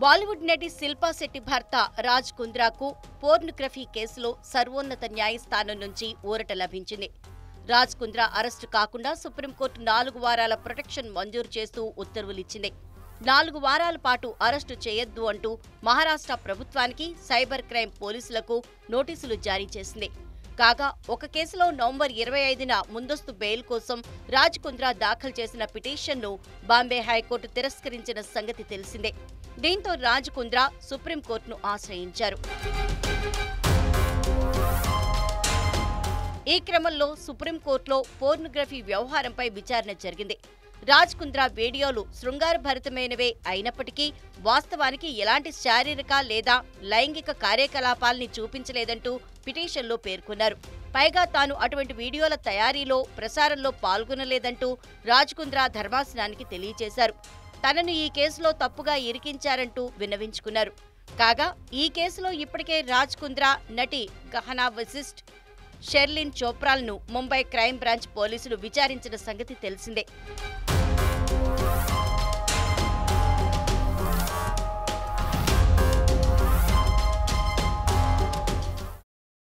బాలీవుడ్ నటి శిల్పా శెట్టి భర్త రాజ్ కుంద్రాకు పోర్నోగ్రఫీ కేసులో సర్వోన్నత న్యాయస్థానం నుంచి ఊరట లభించింది రాజ్ కుంద్రా అరెస్టు కాకుండా సుప్రీంకోర్టు నాలుగు వారాల ప్రొటెక్షన్ మంజూరు చేస్తూ ఉత్తర్వులిచ్చింది నాలుగు వారాల పాటు అరెస్టు చేయొద్దు అంటూ మహారాష్ట్ర ప్రభుత్వానికి సైబర్ క్రైమ్ పోలీసులకు నోటీసులు జారీ చేసింది కాగా ఒక కేసులో నవంబర్ ఇరవై ఐదున ముందస్తు బెయిల్ కోసం రాజ్ కుంద్రా దాఖలు చేసిన పిటిషన్ను బాంబే హైకోర్టు తిరస్కరించిన సంగతి తెలిసిందే దీంతో రాజ్ కుంద్రా సుప్రీంకోర్టును ఆశ్రయించారు ఈ క్రమంలో సుప్రీంకోర్టులో పోర్నోగ్రఫీ వ్యవహారంపై విచారణ జరిగింది రాజ్ కుంద్రా వీడియోలు శృంగారభరితమైనవే అయినప్పటికీ వాస్తవానికి ఎలాంటి శారీరక లేదా లైంగిక కార్యకలాపాల్ని చూపించలేదంటూ పిటిషన్లో పేర్కొన్నారు పైగా తాను అటువంటి వీడియోల తయారీలో ప్రసారంలో పాల్గొనలేదంటూ రాజ్ కుంద్రా ధర్మాసనానికి తెలియజేశారు తనను ఈ కేసులో తప్పుగా ఇరికించారంటూ విన్నవించుకున్నారు కాగా ఈ కేసులో ఇప్పటికే రాజ్ కుంద్రా నటి గహనా వశిష్ఠ్ షెర్లిన్ చోప్రాల్ను ముంబై క్రైమ్ బ్రాంచ్ పోలీసులు విచారించిన సంగతి తెలిసిందే